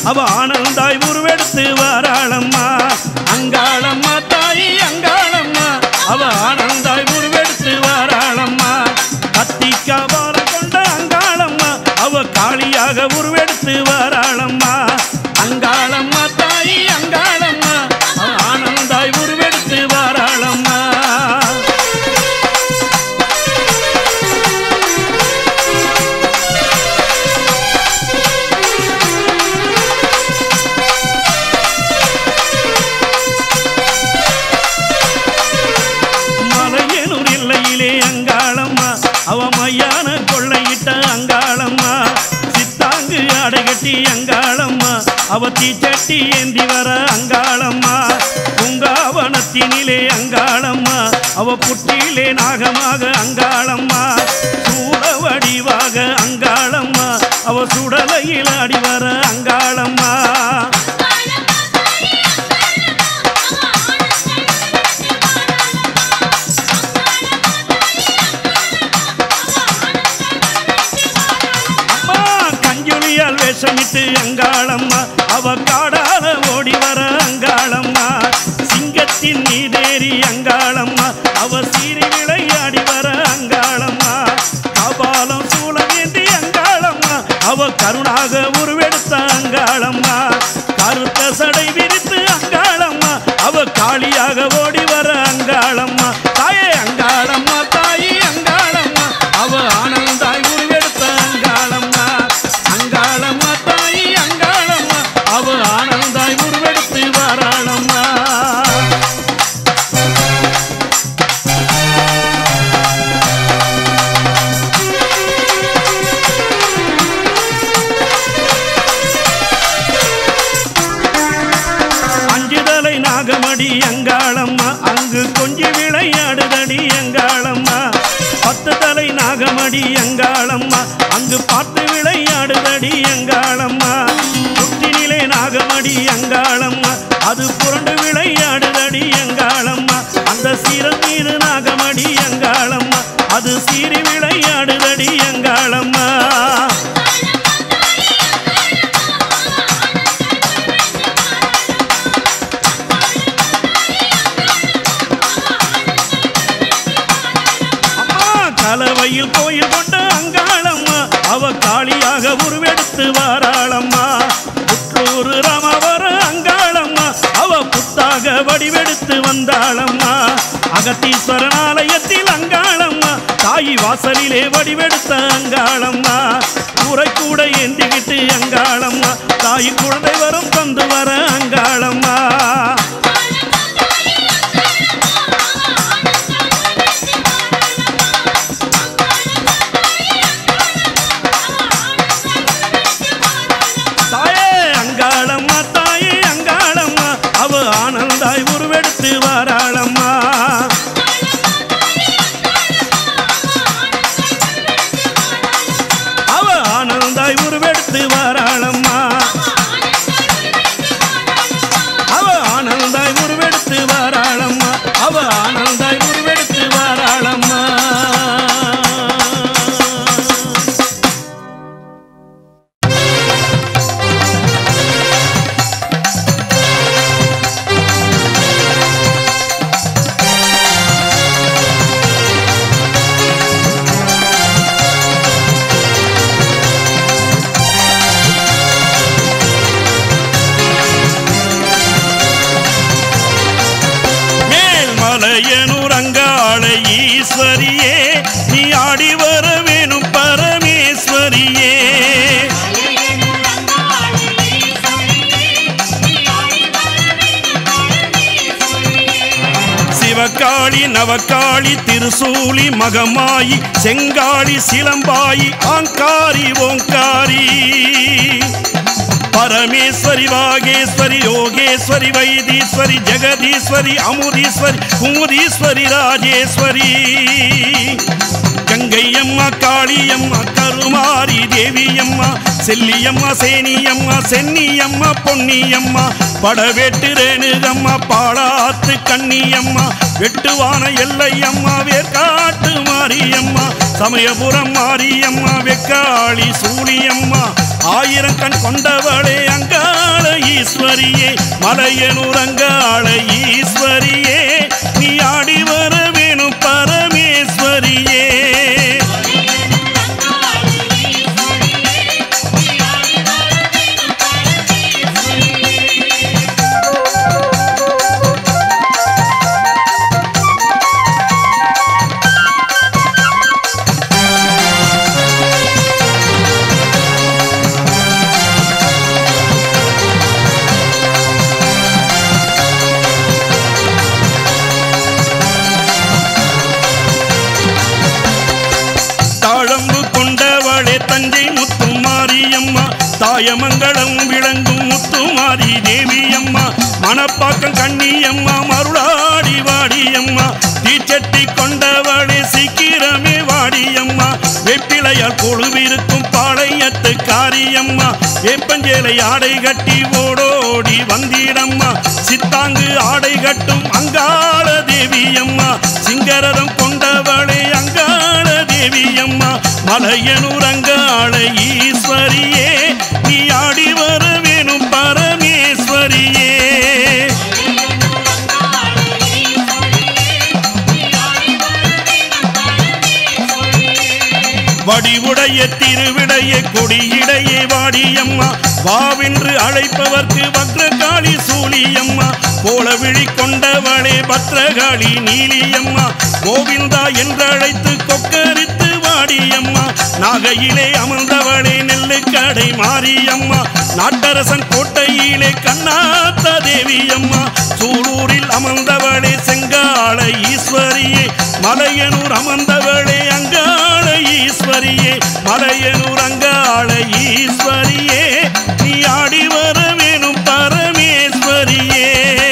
அவ ஆனந்தாய் உருவெடுத்து வாராளம்மா அங்காளம்மா தாயி அங்காளம்மா அவ ஆனந்தாய் உருவெடுத்து வாராளம்மா கத்திக்கா பாலம் கொண்ட அங்காளம்மா அவ காளியாக உருவெடுத்து வாராளம்மா அங்காளம்மா தாயி அங்காளம்மா அவ ஆனந்தாய் உருவெடுத்து வாராளம்மா மலையனூர் எல்லையிலே அங்காளம்மா அவ மையான கொள்ளையிட்ட அங்காளம்மா சித்தாங்கு அடைகட்டி அங்காளம்மா அவ தீச்சட்டி ஏந்தி வர அங்காளம்மா பூங்காவனத்தினிலே அங்காளம்மா அவ புற்றிலே நாகமாக அங்காளம்மா சூட வடிவாக அங்காளம்மா அவ சுடலையில் அடி வர அங்காளம்மா அம்மா கஞ்சுளியால் வேஷமிட்டு அங்காளம்மா அவ காடால ஓடி வர அங்காளம்மா சிங்கத்தின் நீதேறி அங்காளம்மா அவ சீறி விளையாடி வர அங்காளம்மா கபாலம் சூளமேந்தி அங்காளம்மா அவ கருணாக உருவெடுத்த அங்காளம்மா கருத்த சடை விரித்து அங்காளம்மா அவ காளியாக ஓடி வர அங்காளம்மா தாயே அங்காளம்மா தாயி அங்காளம்மா அவ ஆனந்தாய் உருவெடுத்த அங்காளம்மா அங்காளம்மா தாயி அங்காளம்மா அவ ஆனந்தாய் உருவெடுத்து வாராளம்மா அஞ்சுதலை நாகமடி அங்காளம்மா அங்கு கொஞ்சி விளையாடுதடி அங்காளம்மா பத்து தலை நாகமடி அங்காளம்மா அங்கு பார்த்து விளையாடுதடி அங்காளம்மா புற்றினிலே நாகமடி அங்காளம்மா அது புரண்டு விளையாடுதடி அங்காளம்மா அந்த சீரன் மீது நாகமடி அங்காளம்மா அது சீறி விளையாடுதடி அங்காளம்மா அம்மா கலவையில் கோயில் கொண்ட அங்காளம்மா அவ காளியாக உருவெடுத்து வாராளம்மா புற்றூர் ராமவர அங்காளம்மா அவ புத்தாக வடிவெடுத்து வந்தாளம்மா அகத்தீஸ்வரன் ஆலயத்தில் அங்காளம்மா தாயி வாசலிலே வடிவெடுத்த அங்காளம்மா கூரை கூட ஏந்திக்கிட்டு அங்காளம்மா தாய் குழந்தை வரம் தந்து வர அங்காளம்மா தாயே அங்காளம்மா தாயே அங்காளம்மா அவ ஆனந்தாய் உருவெடுத்து வாராளம்மா அவ ஆனந்தாய் உருவெடுத்து வாராளம்மா அவ ஆனந்தாய் உருவெடுத்து வாராளம்மா அவ ஆனந்தாய் உருவெடுத்து வாராளம்மா மேல்மலையனூர் அங்காள ஈஸ்வரியே நீ ஆடி வர வேணும் பரமேஸ்வரியே சிவகாளி நவகாளி திருசூலி மகமாயி செங்காளி சிலம்பாயி ஆங்காரி ஓங்காரி பரமேஸ்வரி வாகேஸ்வரி யோகேஸ்வரி வைத்தீஸ்வரி ஜெகதீஸ்வரி அமுதீஸ்வரி குமுதீஸ்வரி ராஜேஸ்வரி கங்கையம்மா காளியம்மா கருமாரி தேவியம்மா செல்லியம்மா சேனியம்மா சென்னியம்மா பொன்னியம்மா படவேட்டு ரேணுகம்மா பாடாத்து கண்ணியம்மா வெட்டுவான எல்லையம்மா வேர்காட்டு மாரியம்மா சமயபுரம் மாரியம்மா வெக்காளி சூழியம்மா ஆயிரம் கண் கொண்டவளே அங்காள ஈஸ்வரியே மலையனூர் அங்காள ஈஸ்வரியே நீ ஆடி வர வேணும் பரமேஸ்வரியே தாழம்பு கொண்டவளே தஞ்சை முத்துமாரியம்மா தாயமங்கலம் விளங்கும் முத்துமாரி தேவியம்மா மணப்பாக்கம் கண்ணியம்மா மருளாடி வாடியம்மா தீச்சட்டி கொண்டவளே சீக்கிரமே வாடியம்மா வெப்பிலையால் கொழுவிருக்கும் பாளையத்து காரியம்மா வேப்பஞ்சேலை ஆடை கட்டி ஓடோடி வந்திடம்மா சித்தாங்கு ஆடை கட்டும் அங்காள தேவியம்மா சிங்கரதம் கொண்டவளே அங்காள தேவியம்மா மலையனூர் அங்காள ஈஸ்வரியே நீ ஆடி வர வேணும் பரமேஸ்வரியே வடிவுடைய திருவிடைய கொடியிடையே வாடியம்மா வாவென்று அழைப்பவர்க்கு வக்ரகாளி சூழியம்மா கோலவிழி கொண்டவளே பத்ரகாளி நீலியம்மா கோவிந்தா என்றழைத்து கொக்கரித்து வாடியம்மா நாகையிலே அமர்ந்தவளே நெல்லுக்கடை மாரியம்மா நாட்டரசன் கோட்டையிலே கண்ணாத்த தேவியம்மா சூலூரில் அமர்ந்தவளே செங்கால ஈஸ்வரியே மலையனூர் அமர்ந்தவளே அங்காள ஈஸ்வரியே மலையனூர் அங்காள ஈஸ்வரியே நீ ஆடி வர வேணும் பரமேஸ்வரியே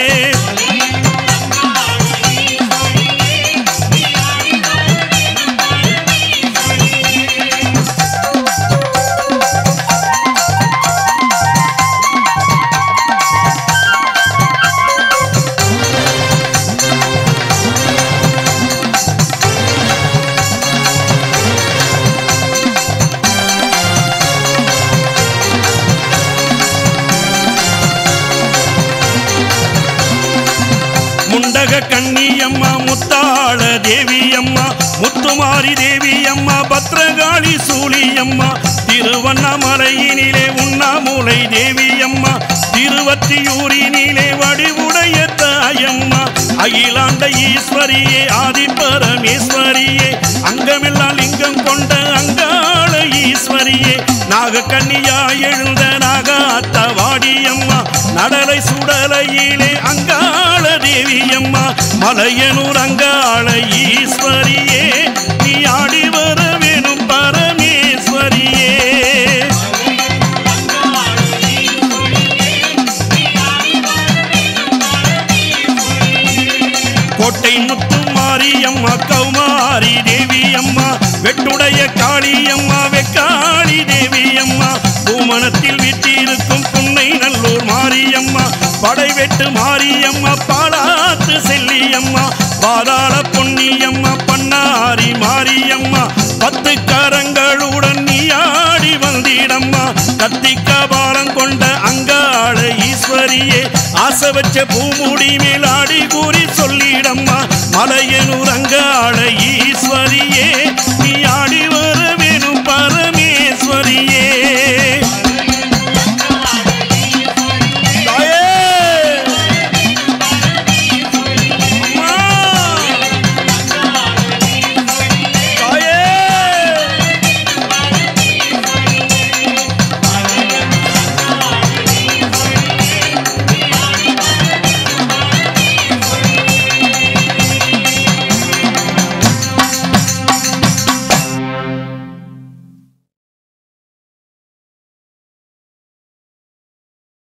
முண்டக கண்ணியம்மா முத்தாள தேவியம்மா முத்துமாரி தேவியம்மா பத்ரகாளி சூழியம்மா திருவண்ணாமலையினிலே உண்ணாமூலை தேவியம்மா திருவத்தியூரினிலே வடிவுடைய தாயம்மா அகிலாண்ட ஈஸ்வரியே ஆதி பரமேஸ்வரியே அங்கமெல்லாம் லிங்கம் கொண்ட அங்காள ஈஸ்வரியே நாகக்கன்னியா எழுந்த நாகாத்த வாடியம்மா நடலை சுடலையிலே அங்காள தேவியம்மா மலையனூர் அங்காள ஈஸ்வரியே நீ ஆடி வர வேணும் பரமேஸ்வரியே கோட்டை முத்து மாரியம்மா கௌமாரி தேவியம்மா வெட்டுடைய காளியம்மா வெக்காளி தேவியம்மா பூமணத்தில் வீட்டிருக்கும் புன்னை நல்லூர் மாரியம்மா படைவெட்டு மாரியம்மா பாலாத்து செல்லியம்மா பாதாள பொன்னியம்மா பண்ணாரி மாரியம்மா பத்து கரங்களுடன் நீ ஆடி வந்திடம்மா கத்திக்க பாலம் கொண்ட அங்காள ஈஸ்வரியே ஆசை வச்ச பூமுடி மேல் ஆடி கூறி சொல்லிடம்மா மலையனூர் அங்காள